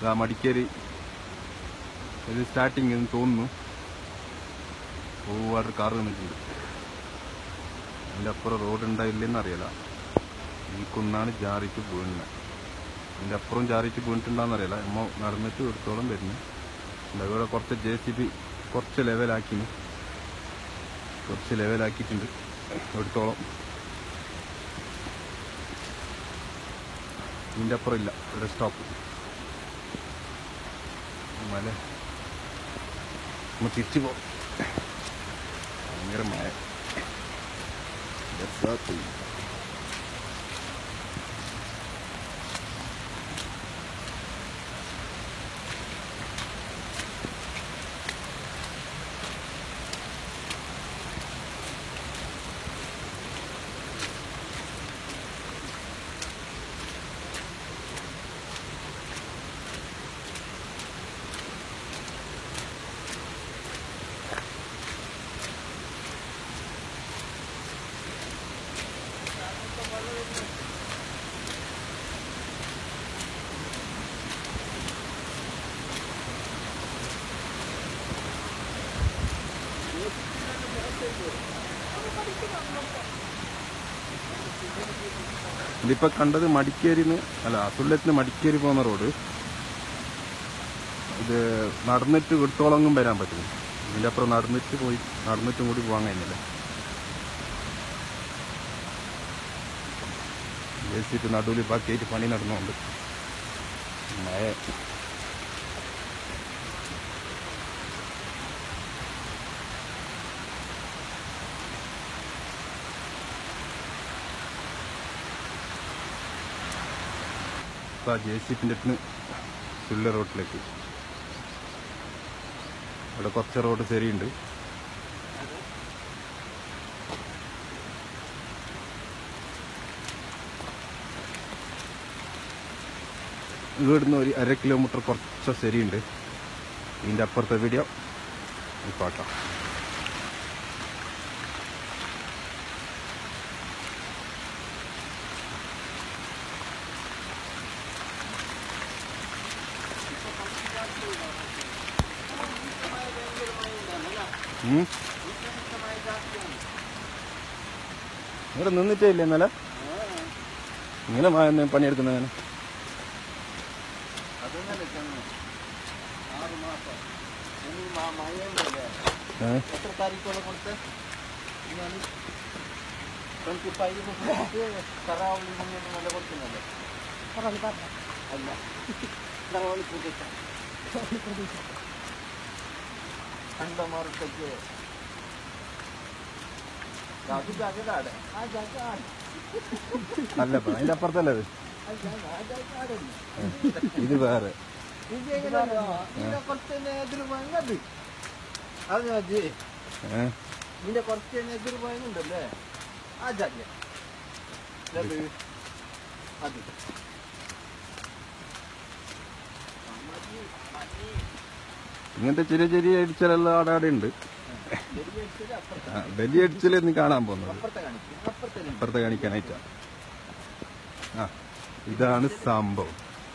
ഇതാ മടിക്കേരി ഇത് സ്റ്റാർട്ടിങ് എന്ന് തോന്നുന്നു ഒരുപാട് കാർ നിന്നിട്ടുണ്ട് അതിൻ്റെ അപ്പുറം റോഡ് ഉണ്ടായില്ലെന്ന് അറിയില്ല ഈ കുന്നാണ് ജാറിച്ച് വീഴുന്നത് അതിൻ്റെ അപ്പുറം ജാറിച്ച് വീണിട്ടുണ്ടാന്ന് അറിയില്ല നമ്മ നടന്നിട്ട് എടുത്തോളം വരുന്നു ഇവിടെ കുറച്ച് ജെ സി ബി കുറച്ച് ലെവലാക്കിന് കുറച്ച് ലെവലാക്കിയിട്ടുണ്ട് എടുത്തോളം ഇതിൻ്റെ അപ്പുറം ഇല്ല ഇവിടെ സ്റ്റോപ്പ് മല നമ്മൾ തിരിച്ചു പോകും ഭയങ്കര മഴ രസാത്തി. ഇതിപ്പോ കണ്ടത് മടിക്കേരിന്ന് അല്ല അസുല്ലത്തിന് മടിക്കേരി പോകുന്ന റോഡ് ഇത് നടന്നിട്ട് വിട്ടോളങ്ങും വരാൻ പറ്റും ഇതിന്റെ അപ്പുറം നടന്നിട്ട് പോയി നടന്നിട്ടും കൂടി പോകാൻ കഴിഞ്ഞില്ല ജേസിട്ട് നടുവിൽ ബാക്കിയായിട്ട് പണി നടന്നുകൊണ്ട് മഴ ഇപ്പൊ ജെ സി പിന്റെ അടുത്ത് സുല്ല റോഡിലേക്ക് ഇവിടെ കുറച്ച് റോഡ് ശരിയുണ്ട് ഇവിടുന്ന് ഒരു അര കിലോമീറ്റർ കുറച്ച് ശരിയുണ്ട് ഇതിന്റെ അപ്പുറത്തെ വീഡിയോ ഇപ്പാട്ടോ ഉം. ഇവിടെ നിന്നിട്ടേ ഇല്ല ഇന്നലെ ഇങ്ങനെ മ- പണിയെടുക്കുന്നതിന് അതൊന്നല്ല ചെന്ന് ആറ് മാസം ഇനി മ- മഴയുണ്ടല്ലേ ഏ? എത്ര താരീഖോളം കൊടുത്ത് ഞാൻ ട്വന്റി ഫൈവ് കൊടുത്ത് കറാവളി മുന്നിൽ നല്ല കൊടുക്കുന്നല്ലേ അല്ല കറാവളി പ്രദേശ കണ്ടമാറത്തേക്ക് അത് ജാഗതാണ് ആ ജാഗ ആണ് അല്ല ഇപ്പൊ അതിന്റെ അപ്പുറത്തല്ലേ അത് ആ ജാഗ ആ ജാഗ ആടല്ലേ ഇത് വേറെ ഇത് എങ്ങനെയാ ഇതിനെ കുറച്ച് എതിർ പോയത് അത് മതി ഏ? ഇതിന്റെ കുറച്ച് എതിർ പോയുണ്ടല്ലേ ആ ജാഗ അത് അത് ഇങ്ങനത്തെ ചെറിയ ചെറിയ ഇടിച്ചലെല്ലാം ആടെ ആടെ ഉണ്ട് അപ്പുറത്തെ ആ, വലിയ ഇടിച്ചൽ നീ കാണാൻ പോകുന്നത് അപ്പുറത്തെ കാണിക്കും അപ്പുറത്തെ കാണിക്കും. അപ്പുറത്തെ കാണിക്കാനായിട്ടാ ആ ഇതാണ് സംഭവം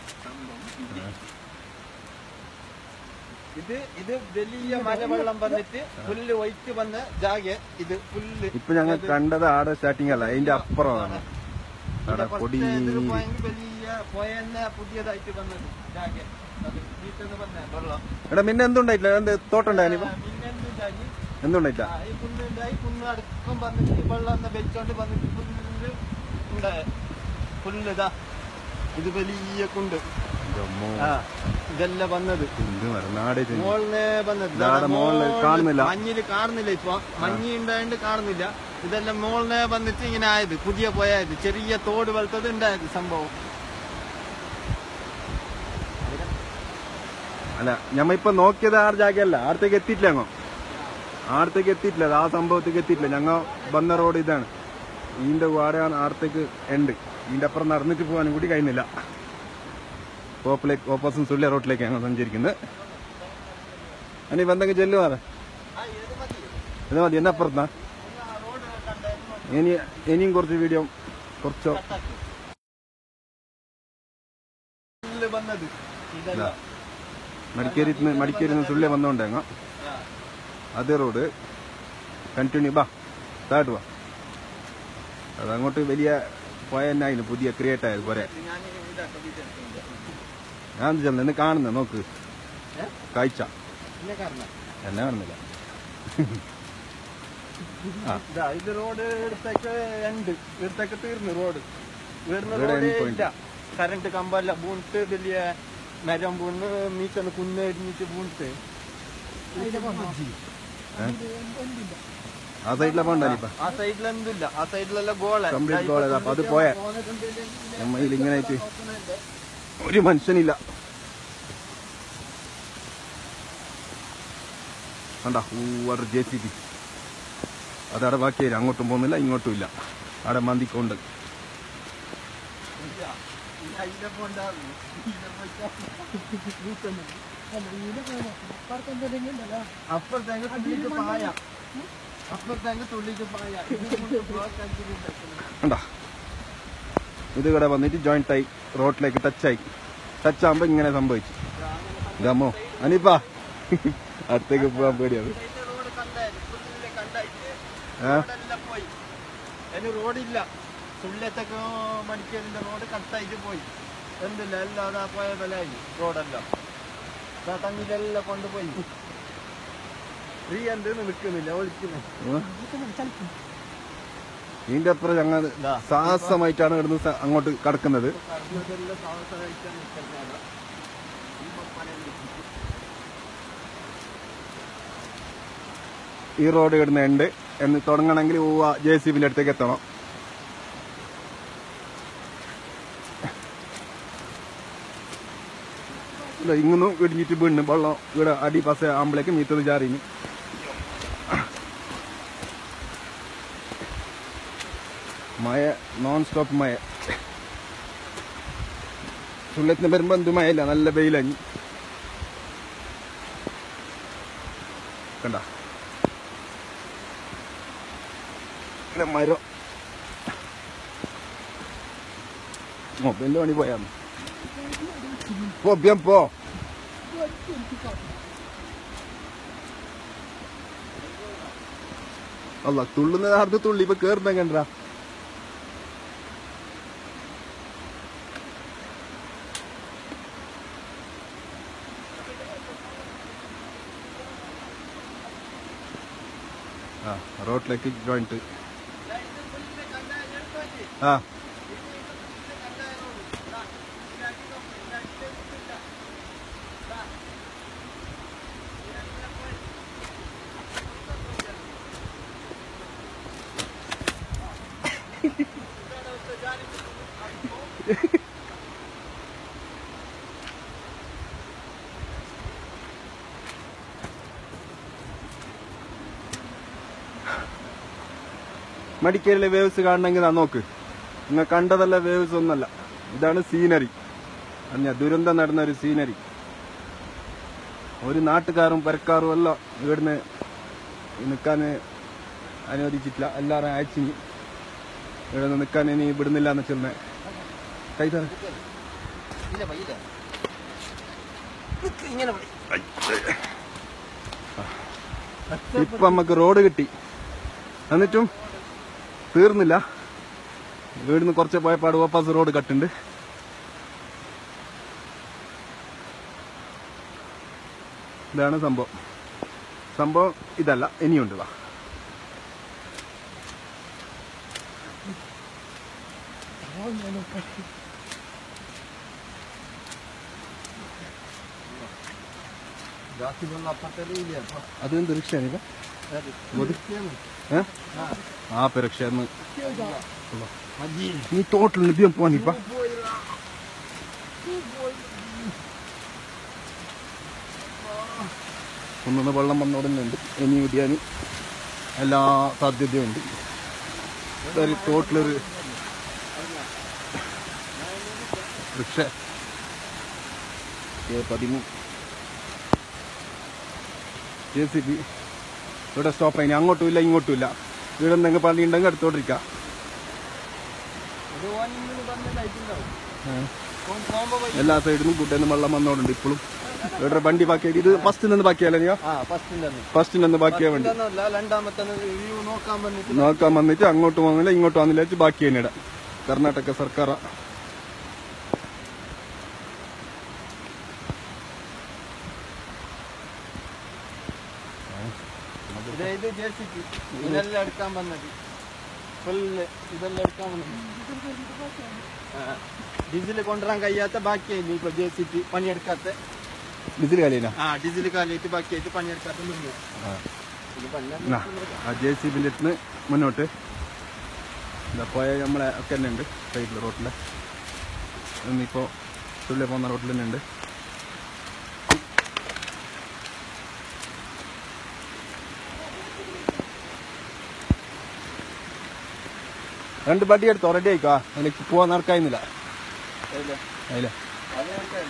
ഇത് ഇത് വലിയ മലവെള്ളം വന്നിട്ട് പുല്ല് ഒഴിച്ച് വന്ന ജാഗ ഇത് പുല്ല് ഇപ്പൊ ഞങ്ങൾ കണ്ടത് ആടെ സ്റ്റാർട്ടിങ് അല്ല അതിന്റെ അപ്പുറമാണ് ഇവിടെ ആടെ പൊടി കുറച്ച് എതിർ പോയെങ്കിൽ വലിയ പോയെന്നെ പുതിയതായിട്ട് വന്നത് ജാഗ അത് വീട്ടിന്ന് വന്ന വെള്ളം എടാ പിന്നെ എന്തുണ്ടായിട്ടില്ല എന്ത് തോട്ടുണ്ടായിരുന്നു ആ, പിന്നെന്ത് ജാഗി എന്തുണ്ടായിട്ടാ ആ, ഈ പുല്ലുണ്ടായി പുല്ല് അടുക്കം വന്നിട്ട് ഈ വെള്ളം ഒന്ന് വെച്ചോണ്ട് വന്നിട്ട് പുല്ല് ഉണ്ടായ പുല്ല് ഇതാ ഇത് വലിയ കുണ്ട് ആ ഇതെല്ലാം വന്നത് എന്ത് മരനാട് മോളിനെ വന്നത് ഇതാടെ മോളില് കാണുന്നില്ല. മഞ്ഞില് കാണുന്നില്ല ഇപ്പൊ മഞ്ഞ് ഉണ്ടായോണ്ട് കാണുന്നില്ല ഇതെല്ലാം മോളിനെ വന്നിട്ട് ഇങ്ങനെ ആയത് പുതിയ പോയത് ചെറിയ തോട് പോലത്തത് ഉണ്ടായത് സംഭവം അല്ല ഞമ്മ ഇപ്പൊ നോക്കിയത് ആ ജാഗയല്ല ആടത്തേക്ക് എത്തിയിട്ടില്ല അങ്ങോ ആടത്തേക്ക് എത്തിയിട്ടില്ല അത് ആ സംഭവത്തേക്ക് എത്തിയിട്ടില്ല ഞങ്ങ വന്ന റോഡ് ഇതാണ് ഇതിന്റെ വാടയാണ് ആടത്തേക്ക് ഉണ്ട് ഇതിന്റെ അപ്പുറം നടന്നിട്ട് പോകാനും കൂടി കഴിയുന്നില്ല ഓപ്പിലേക്ക് ഓപ്പോസിറ്റ് സുള്ളിയ റോഡിലേക്ക് ഞങ്ങൾ സഞ്ചരിക്കുന്നത് അനി എന്തെങ്കിലും ചെല്ലുമാറേ ആ, ഇത് മതി. ഇത് മതി എന്നെ അപ്പുറത്താ ആ റോഡ് കണ്ടായിരുന്നു ഇനി ഇനിയും കുറച്ച് വീഡിയോ കുറച്ചോ കട്ടാക്കി. പുല്ല് വന്നത് ഇതല്ല മടിക്കേരി മടിക്കേരി സുള്ളിയ വന്നോണ്ടേങ്ങ ആ. അതേ റോഡ് കണ്ടിന്യൂ ബാ താഴോട്ട് വാ അത് അങ്ങോട്ട് വലിയ പോയ തന്നെ ആയിരുന്നു പുതിയ ക്രിയേറ്റ് ആയത് പോരെ ഞാൻ ഇതാക്കാം വിചാരിക്കുന്നുണ്ട്. ഞാൻ ചെന്ന് ഇന്ന് കാണുന്ന നോക്ക് ഏ? കാഴ്ച ഇന്നെ കാരണം എന്നെ കാണുന്നില്ല ആ ഇതാ ഇത് റോഡ് ഇടത്തേക്ക് ഉണ്ട് ഇടത്തേക്ക് തീർന്നു റോഡ് വീടിന് ഇവിടെ റോഡ് end point. ഇല്ല കറണ്ട് കമ്പല്ല വീണിട്ട് വലിയ മരം വീണ് മീറ്റന്ന് കുന്നടിഞ്ഞിട്ട് വീണിട്ട് ആ സൈഡിലെ പോണ്ടല്ലിപ്പ ആ സൈഡിലെന്തില്ല ആ സൈഡിലെല്ലാം ഗോള കംപ്ലീറ്റ് ഗോൾ അപ്പൊ അത് പോയ നമ്മയിൽ ഇങ്ങനെ ആയിട്ട് ഒരു മനുഷ്യനില്ല കണ്ട ഊവർ ജെ സി ബി അതവിടെ ബാക്കിയായി അങ്ങോട്ടും പോകുന്നില്ല ഇങ്ങോട്ടും ഇല്ല അവിടെ മന്തിക്കൊണ്ട് അപ്പുറത്തേക്ക് തുള്ളിക്ക് പായ അപ്പുറത്തേക്ക് തുള്ളിക്ക് പായ കണ്ട ഇത് ഇവിടെ വന്നിട്ട് ജോയിന്റ് ആയി റോഡിലേക്ക് ടച്ചായി ടച്ച് ആകുമ്പോ ഇങ്ങനെ സംഭവിച്ചു ഗമോ അനിപ്പാ അടുത്തേക്ക് പോകാൻ പേടിയാണ് റോഡ് കണ്ടായിരുന്നു ഫുള്ള് കണ്ടായിട്ട് ഏ? റോഡെല്ലാം പോയി അതിന് റോഡില്ല സുള്ളിയത്തൊക്കെ മണിക്കൂറിന്റെ റോഡ് കട്ടായിട്ട് പോയി എന്തില്ല എല്ലാം അതാ പോയ ബലായി റോഡെല്ലാം ദാ തങ്ങിലെല്ലാം കൊണ്ടുപോയി ഫ്രീ എന്ത് നിൽക്കുന്നില്ല ഒളിക്കുന്നു ഇതിന്റെ അപ്പുറം ഞങ്ങൾ ദാ. സാഹസമായിട്ടാണ് ഇവിടുന്ന് സ- അങ്ങോട്ട് കടക്കുന്നത് കടന്നതെല്ലാം സാഹസമായിട്ടാ നിൽക്കുന്നത് ഈ റോഡ് ഇവിടുന്ന് ഉണ്ട് എന്ന് തുടങ്ങണമെങ്കിൽ ഊവ ജെ സി ബിന്റെ അടുത്തേക്ക് എത്തണം ഇല്ല, ഇങ്ങൊന്നും ഇടിഞ്ഞിട്ട് വീണ് വെള്ളം ഇവിടെ അടി പാസ് ആകുമ്പോഴേക്ക് മീത്തത് ചാറിന് മഴ നോൺ സ്റ്റോപ്പ് മഴ സുള്ളത്തിന് വരുമ്പോ എന്ത് മഴയില്ല നല്ല വെയിലഞ്ഞി കണ്ട ഇങ്ങനെ മരം മൊബൈലിന്റെ പണി പോയാന്ന് പോ bien പോ അല്ല തുള്ളുന്ന ആർക്ക് തുള്ളി ഇപ്പൊ കേറുന്ന കണ്ടാ ആ റോഡിലേക്ക് ജോയിന്റ് ആ മടിക്കേരിലെ വേവ്സ് കാണണമെങ്കിൽ നാ നോക്ക് നിങ്ങൾ കണ്ടതല്ല വേവ്സ് ഒന്നല്ല ഇതാണ് സീനറി അല്ല ദുരന്തം നടന്ന ഒരു സീനറി ഒരു നാട്ടുകാരും പരക്കാരും എല്ലാം ഇവിടുന്ന് നിൽക്കാൻ അനുവദിച്ചിട്ടില്ല എല്ലാവരും അയച്ചിനി ഇവിടെ നിൽക്കാൻ ഇനി വിടുന്നില്ല എന്ന് വെച്ചിരുന്നെ കൈ തരാം ഇല്ല പോയി ഇല്ല ഇങ്ങനെ പോയി ഇപ്പൊ നമുക്ക് റോഡ് കിട്ടി എന്നിട്ടും തീർന്നില്ല വീടിന്ന് കുറച്ച് പോയപ്പാട് വാപ്പാസ് റോഡ് കട്ടുണ്ട് ഇതാണ് സംഭവം സംഭവം ഇതല്ല ഇനിയുണ്ട് വാ ಜಾಸ್ತಿ ಬಂದು ಅಪ್ಪತ್ತಲ್ಲಿ ಇದೆ ಅಪ್ಪ അതെന്ത് റിക്ഷയാണ് ഏ ആ പെരക്ഷ ಅಜ್ಜಿ നീ ടോട്ടൽ നിദ്യം പോവാനിപ്പ ഒന്നൊന്ന് വെള്ളം വന്നോടുന്നുണ്ട് ഇനി ഇടിയാൻ എല്ലാ സാധ്യതയുണ്ട് ഒരു ടോട്ടലൊരു റിക്ഷ പതിമൂന്ന് ജെ സി ബി ഇവിടെ സ്റ്റോപ്പ് ആയി അങ്ങോട്ടും ഇല്ല ഇങ്ങോട്ടും ഇല്ല ഇവിടെ എന്തെങ്കിലും പണി ഉണ്ടെങ്കിൽ എടുത്തോണ്ടിരിക്കാം ಅದು ಒಂದು ಬಂದ ಲೈಟಿಂಗ್ പോകുമ്പോ പോയി എല്ലാ സൈഡിൽ നിന്നും കുട്ടേന്ന് വെള്ളം വന്നോടുണ്ട് ഇപ്പോഴും ഇവിടെ വണ്ടി ബാക്കിയാക്കി ഇത് ഫസ്റ്റ് നിന്ന് ബാക്കിയല്ലേ നീ ആ ഫസ്റ്റിന്റെ ഫസ്റ്റ് നിന്ന് ബാക്കിയാ വേണ്ടി അല്ല രണ്ടാമത്തെ വ്യൂ നോക്കാൻ വന്നിട്ട് നോക്കാൻ വന്നിട്ട് അങ്ങോട്ട് പോകുന്നില്ല ഇങ്ങോട്ട് വന്നില്ല വെച്ച് ബാക്കി തന്നെ ഇടാം കർണാടക സർക്കാർ ഇത് ഇത് ജെ സി പി ഇതെല്ലാം എടുക്കാൻ വന്നത് ഫുള്ള് ഇതെല്ലാം എടുക്കാൻ വന്നത് ഡീസൽ കൊണ്ടുവരാൻ കഴിയാത്ത ബാക്കിയായില്ല ഇപ്പൊ ജെ സി പി പണിയെടുക്കാത്ത ഡീസൽ കാലിനാ ആ ഡീസൽ കാലിയിട്ട് ബാക്കിയായിട്ട് പണിയെടുക്കാത്ത നിന്ന് ഇത് പണിയാ എന്നാ, ആ ജെ സി ബിന്റെ അടുത്ത് മുന്നോട്ട് ഇതാ പോയ നമ്മളെ ഒക്കെ തന്നെ ഉണ്ട് സൈഡിൽ റോട്ടില് ഇന്നിപ്പോ തുള്ളി പോകുന്ന റോട്ടിൽ തന്നെ ഉണ്ട് രണ്ട് ബഡി എടുത്തോ റെഡി ആയിക്കോ അതിലേക്ക് പോവാൻ നടക്കായിരുന്നില്ല ഇല്ല. അതിലെ അത് എടുക്കാൻ.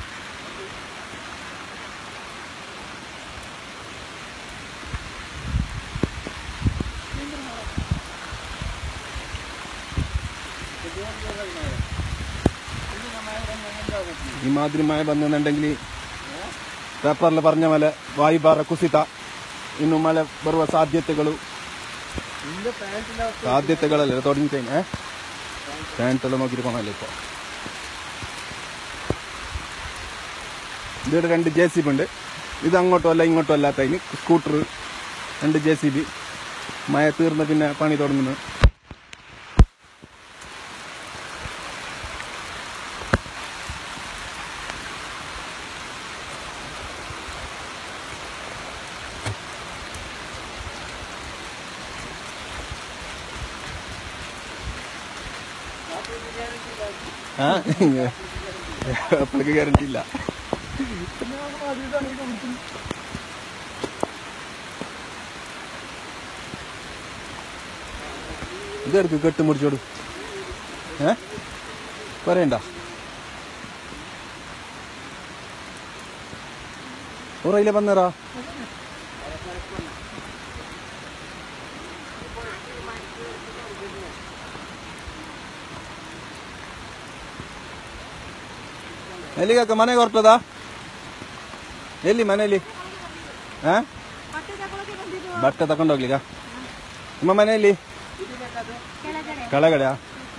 ഈ മാതിരി മഴ ಬಂದೆಂണ്ടെങ്കിൽ ಪೇಪರ್ಲಿ പറഞ്ഞ ಮೇಲೆ ವಾಯುಭಾರ ಕುಸಿತ ಇನ್ನು ಮಳೆ ಬರುವ ಸಾಧ್ಯತೆಗಳು നിന്റെ പാന്റിന്റെ അവസ്ഥ സാധ്യതകളല്ലേ തുടങ്ങി കഴിഞ്ഞ പാൻറ്റ് എല്ലാം നോക്കിയിട്ട് പോകണല്ലേ ഇപ്പൊ ഇവിടെ രണ്ട് ജെ സി ബി ഉണ്ട് ഇത് അങ്ങോട്ടും അല്ല ഇങ്ങോട്ടും അല്ലാത്തതിന് സ്കൂട്ടർ രണ്ട് ജെ സി ബി മഴ തീർന്ന പിന്നെ പണി തുടങ്ങുന്നു ആ അപ്പോഴേക്ക് ഗ്യാരണ്ടി ഇല്ല ഇതെടുക്ക് കെട്ട് മുറിച്ചോട് ഏ പറയണ്ട ഉറയിലെ വന്നേറാ ಎಲ್ಲಿಗಾಕ ಮನೆಗೆ ಹೊರಟದ ಎಲ್ಲಿ ಮನೆಯಲ್ಲಿ ಹಾ ಬಟ್ಟೆ ತಗೊಂಡೋಗ್ಲಿಗ ನಿಮ್ಮ ಮನೆಯಲ್ಲಿ ಕೆಳಗಡೆ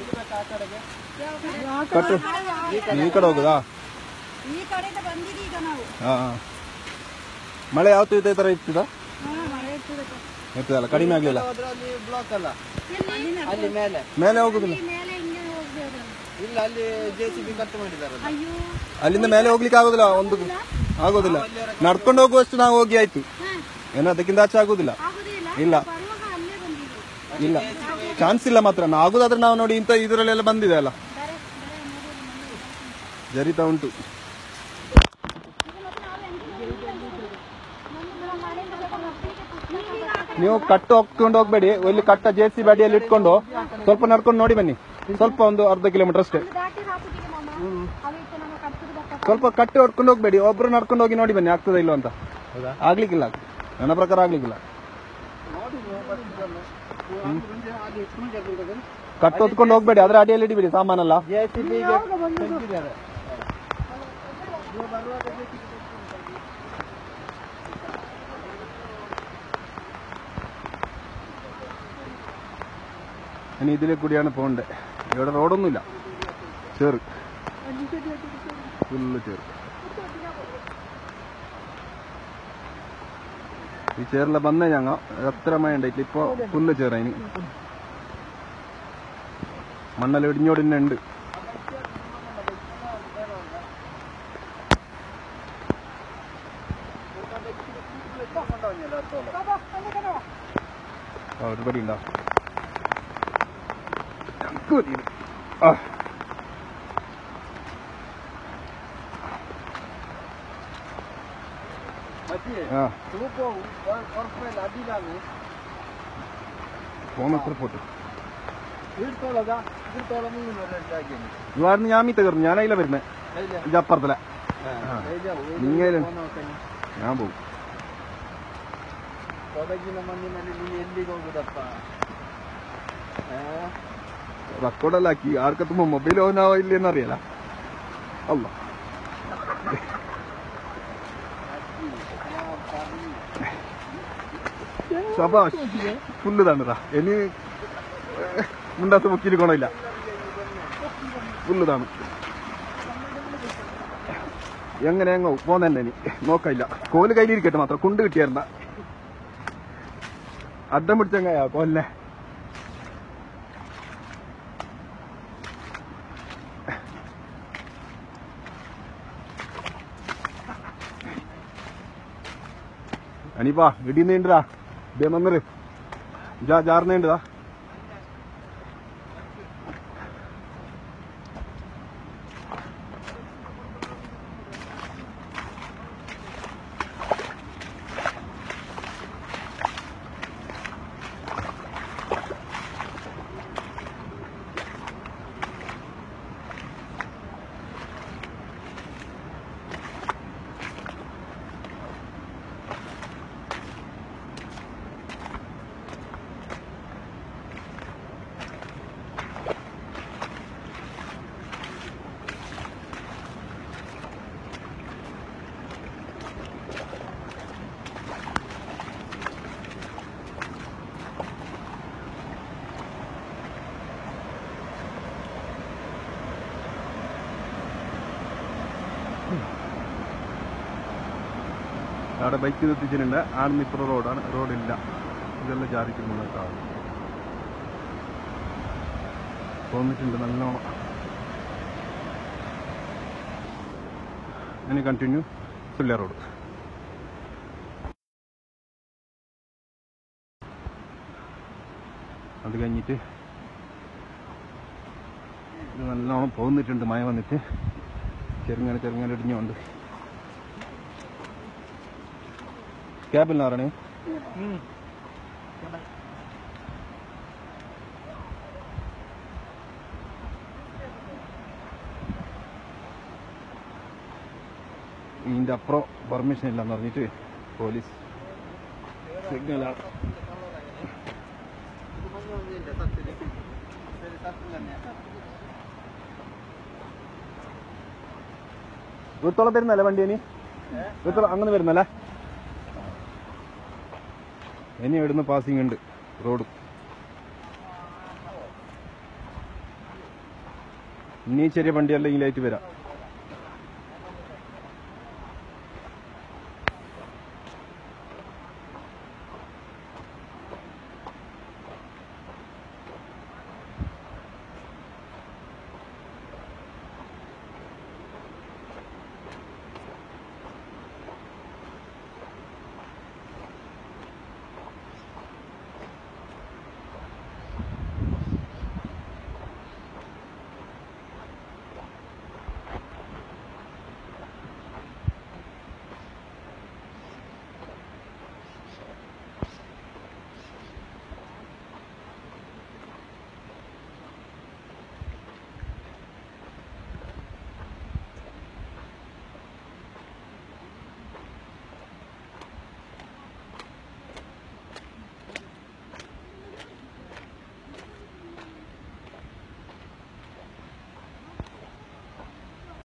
ಕಟ್ಟು ನೀವು ಈ ಕಡೆ ಹೋಗುದಾ ಈ ಕಡೆಯಿಂದ ಬಂದಿದ್ದೀವಿ ಈಗ ನಾವು ಹಾ ಹಾ. ಮಳೆ ಯಾವತ್ತು ಇದೇ ತರ ಇರ್ತದ ಹಾ, ಮಳೆ ಇರ್ತದೆ. ಇರ್ತದಲ್ಲ ಕಡಿಮೆ ಆಗ್ಲಿಲ್ಲ ಹೋದ್ರೆ ಅಲ್ಲಿ ಬ್ಲಾಕ್ ಅಲ್ಲ ಎಲ್ಲಿ? ಅಲ್ಲಿ ಮೇಲೆ ಮೇಲೆ ಹೋಗುದಿಲ್ಲ ಈ ಮೇಲೆ ಹಿಂಗೆ ಹೋಗ್ಬೋದು ಇಲ್ಲ ಅಲ್ಲಿ ಜೆ ಸಿ ಬಿ ಕಟ್ ಮಾಡಿದಾರಲ್ಲ ಅಯ್ಯೋ ಅಲ್ಲಿಂದ ಮೇಲೆ ಹೋಗ್ಲಿಕ್ಕೆ ಆಗೋದಿಲ್ಲ ಒಂದು ಆಗೋದಿಲ್ಲ ನಡ್ಕೊಂಡು ಹೋಗುವಷ್ಟು ನಾವು ಹೋಗಿ ಆಯ್ತು ಹಾ ಏನೋ ಅದಕ್ಕಿಂತ ಆಚೆ ಆಗೋದಿಲ್ಲ ಆಗುದಿಲ್ಲ ಇಲ್ಲ ಬರುವಾಗ ಅಲ್ಲೇ ಬಂದಿದ್ರು ಇಲ್ಲ ಚಾನ್ಸ್ ಇಲ್ಲ ಮಾತ್ರ ನಾವು ಆಗುದಾದ್ರೆ ನಾವು ನೋಡಿ ಇಂಥ ಇದರಲ್ಲೆಲ್ಲ ಬಂದಿದೆ ಅಲ್ಲ ಬರೆ ಬರೆ ನೋಡು ಜರಿತಾ ಉಂಟು ನೀವು ಕಟ್ಟು ಹೋಗ್ಕೊಂಡು ಹೋಗ್ಬೇಡಿ ಇಲ್ಲಿ ಕಟ್ಟ ಜೆ ಸಿ ಅಡಿಯಲ್ಲಿ ಇಟ್ಕೊಂಡು ಸ್ವಲ್ಪ ನಡ್ಕೊಂಡು ನೋಡಿ ಬನ್ನಿ ಸ್ವಲ್ಪ ಒಂದು ಅರ್ಧ ಕಿಲೋಮೀಟರ್ ಅಷ್ಟೇ ದಾಟಿ ಹಾಕುದಿಗೆ ಮಾಮ ಅವಿತ್ತು ನಮ್ಮ ಕರ್ತದ ಬತ್ತ ಸ್ವಲ್ಪ ಕಟ್ಟಿ ಹೊಡ್ಕೊಂಡು ಹೋಗ್ಬೇಡಿ ಒಬ್ರು ನಡ್ಕೊಂಡು ಹೋಗಿ ನೋಡಿ ಬನ್ನಿ ಆಗ್ತದ ಇಲ್ಲೋ ಅಂತ ಆಗ್ಲಿಕ್ಕಿಲ್ಲ ನನ್ನ ಪ್ರಕಾರ ಆಗ್ಲಿಕ್ಕಿಲ್ಲ ಕಟ್ಟು ಹೊತ್ಕೊಂಡು ಹೋಗ್ಬೇಡಿ ಅದ್ರ ಅಡಿಯಲ್ಲಿ ಇಡಿಬಿಡಿ ಸಾಮಾನೆಲ್ಲ ಜೆ ಸಿ ಬಿಗೆ ತೆಗ್ದಿದ್ದಾರೆ ഇനി ഇതിലെ കൂടിയാണ് പോകണ്ടേ ഇവിടെ റോഡൊന്നുമില്ല ചേറ് ഫുള്ള് ചേറ് ഈ ചേറിലെ ಬಂದೆ ഞങ്ങ എത്ര മഴ ഉണ്ടായിട്ടില്ല ഇപ്പൊ ഫുള്ള് ചേറ് അതിന് മണ്ണെല്ലാം ഇടിഞ്ഞോട് തന്നെ ഉണ്ട് ആ, ഒരുപടി ഉണ്ടോ ഞങ്ങൾക്ക് മതി. ആ ಮತ್ತೆ ആ ತೂಕ ಹೊರಸ್ಮೇಲೆ ಅದಿಲ್ಲ പോന്നത്ര പോട്ട് ಇಡ್ತೋಳದ ಇಡ್ತೋಳ ಮುನ್ನೂರ ಆಗಿನಿ ഇവാടുന്ന് ഞാൻ മീത്ത കയറുന്നു ഞാനതിലെ വരുന്നേ ഇത് അപ്പുറത്തിലെ നിങ്ങേലും. ഞാൻ പോകും ಕೊಡಗಿನ ಮಣ್ಣಿನಲ್ಲಿ ನೀನು ಎಲ್ಲಿಗೆ ಹೋಗುದಪ್ಪ ಆ? റെക്കോർഡല്ലാക്കി ആർക്കെത്തുമ്പോ മൊബൈൽ ഓൺ ആവില്ലെന്ന് അറിയാല അല്ല ശബാഷ് ഫുള്ള് താണതാ ഇനി മുണ്ടാത്ത മുക്കിൽ ഗുണമില്ല ഫുള്ള് താണ് എങ്ങനെ എങ്ങോ പോന്നെ ഇനി നോക്കില്ല കോല് കയ്യിലിരിക്കട്ടെ മാത്രം കുണ്ട് കിട്ടിയായിരുന്ന അഡ്ഡം പിടിച്ചെങ്ങയാ കൊല്ലേ അനിപ്പാ ഇടി നീണ്ടതാ ഇതേ മന്നറ് ജാ ജാർന്നേണ്ടതാ അവിടെ ബൈക്ക് നിർത്തിച്ചിട്ടുണ്ട് ആടുന്ന് ഇപ്പുറം റോഡാണ് റോഡില്ല ഇതെല്ലാം ജാതിക്ക് മുന്നോട്ടാണ് തോന്നിട്ടുണ്ട് നല്ലോണം ഇനി കണ്ടിന്യൂ സുല്യ റോഡ് അത് കഴിഞ്ഞിട്ട് ഇത് നല്ലോണം പോകുന്നിട്ടുണ്ട് മഴ വന്നിട്ട് ചെറുങ്ങനെ ചെറുങ്ങനെ ഇടിഞ്ഞുകൊണ്ട് ക്യാബിൽ ആരാണ് ഇതിന്റെ അപ്പുറം പെർമിഷൻ ഇല്ലെന്ന് പറഞ്ഞിട്ട് പോലീസ് സിഗ്നലാണ് ഇവിടത്തോളം വരുന്നല്ലേ വണ്ടി ഇനി ഇവിടത്തോളം അങ്ങനെ വരുന്നല്ലേ ഇനി ഇവിടുന്ന് പാസിംഗ് ഉണ്ട് റോഡ് ഇനി ചെറിയ വണ്ടിയല്ല ഇതിലായിട്ട് വരാം